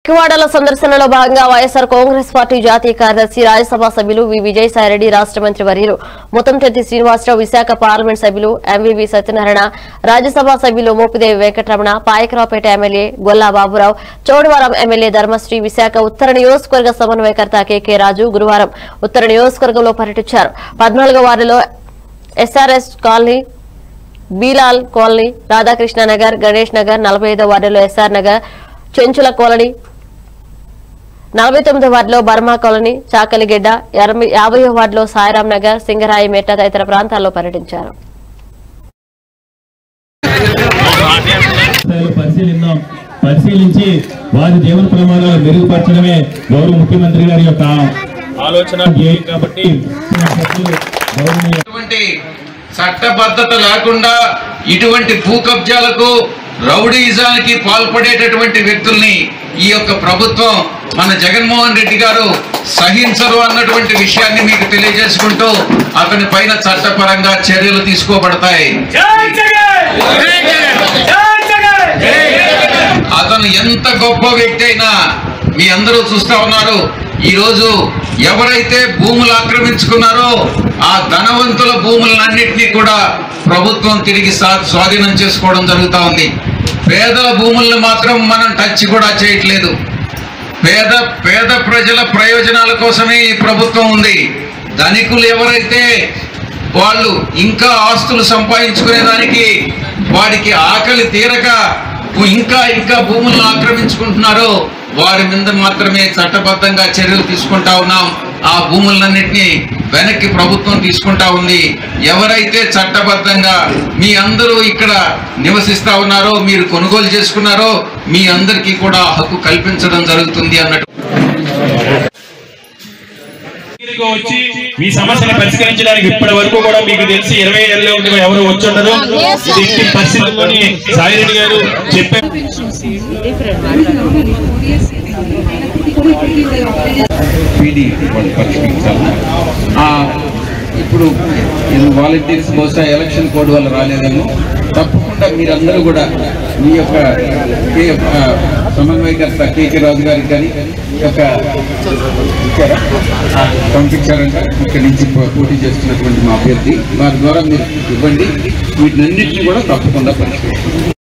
కివాడల సందర్శనలో భాగంగా వైఎస్ఆర్ కాంగ్రెస్ పార్టీ జాతీయ కార్యదర్శి రాజ్యసభ సభ్యులు వి విజయసాయిరెడ్డి రాష్ట్ర మంత్రి వర్యులు ముత్తంశెట్టి శ్రీనివాసరావు విశాఖ పార్లమెంట్ సభ్యులు ఎంవివి సత్యనారాయణ రాజ్యసభ సభ్యులు మోపిదేవి వెంకటరమణ పాయకరావుపేట ఎమ్మెల్యే గొల్లా బాబురావు చోడవరం ఎమ్మెల్యే ధర్మశ్రీ విశాఖ ఉత్తర నియోజకవర్గ సమన్వయకర్త కెకే రాజు గురువారం ఉత్తర నియోజకవర్గంలో పర్యటించారు పద్నాలుగో వార్డులో SRS colony Bilal colony Radhakrishna Nagar Ganesh Nagar నలభై ఐదో వార్డులో ఎస్ఆర్ నగర్ చెంచుల కాలనీ నలభై తొమ్మిదో వార్డులో బర్మా కాలనీ చాకలిగెడ్డ ఎనభై- యాభైవ వార్డులో సాయిరాం నగర్ సింగరాయి మెట్ట తదితర ప్రాంతాల్లో పర్యటించారు స్థాయిలో పరిశీలిద్దాం పరిశీలించి వారి జీవన ప్రమాణాలు మెరుగుపరచడమే గౌరవ ముఖ్యమంత్రి గారి యొక్క ఆలోచన ధ్యేయం కాబట్టి గౌరవనీయ ఇటువంటి చట్టబద్ధత లేకుండా ఇటువంటి భూ కబ్జాలకు రౌడీయిజానికి పాల్పడేటటువంటి వ్యక్తుల్ని ఈ యొక్క ప్రభుత్వం మన జగన్మోహన్ రెడ్డి గారు సహించరు అన్నటువంటి విషయాన్ని మీకు తెలియజేసుకుంటూ అతని పైన చట్టపరంగా చర్యలు తీసుకోబడతాయి అతను ఎంత గొప్ప వ్యక్తి అయినా మీ అందరూ చూస్తా ఉన్నారు ఈరోజు ఎవరైతే భూములు ఆక్రమించుకున్నారో ఆ ధనవంతుల భూములన్నింటినీ కూడా ప్రభుత్వం తిరిగి స్వా- స్వాధీనం చేసుకోవడం జరుగుతూ ఉంది పేదల భూములను మాత్రం మనం టచ్ కూడా చేయట్లేదు పేద పేద ప్రజల ప్రయోజనాల కోసమే ఈ ప్రభుత్వం ఉంది ధనికులు ఎవరైతే వాళ్ళు ఇంకా ఆస్తులు సంపాదించుకునే దానికి వాడికి ఆకలి తీరక ఇంకా ఇంకా భూములను ఆక్రమించుకుంటున్నారో వారి మీద మాత్రమే చట్టబద్ధంగా చర్యలు తీసుకుంటా ఉన్నాం ఆ భూములన్నింటినీ వెనక్కి ప్రభుత్వం తీసుకుంటా ఉంది ఎవరైతే చట్టబద్ధంగా మీ అందరూ ఇక్కడ నివసిస్తా ఉన్నారో మీరు కొనుగోలు చేసుకున్నారో మీ అందరికీ కూడా హక్కు కల్పించడం జరుగుతుంది అన్నట్టు దగ్గరికి వచ్చి మీ సమస్యను పరిష్కరించడానికి ఇప్పటి వరకు కూడా మీకు తెలిసి ఇరవై ఏళ్ళ ఉండి ఎవరు వచ్చి ఉండరు ఇది ఇంటి పరిస్థితుల్లోని సాయిరెడ్డి గారు చెప్పారు పీడీ వాళ్ళు పరిష్కరించాలి ఆ, ఇప్పుడు ఇది వాలంటీర్స్ బహుశా ఎలక్షన్ కోడ్ వల్ల రాలేదేమో తప్పకుండా మీరందరూ కూడా మీ యొక్క కే ఆ, సమన్వయకర్త కేకే రాజు గారికి కానీ ఈ యొక్క ఇచ్చారా? పంపించారంట ఇక్కడి నుంచి పో- పోటీ చేస్తున్నటువంటి మా అభ్యర్థి వారి ద్వారా మీరు ఇవ్వండి వీటినన్నింటినీ కూడా తప్పకుండా పరిష్కరించాలి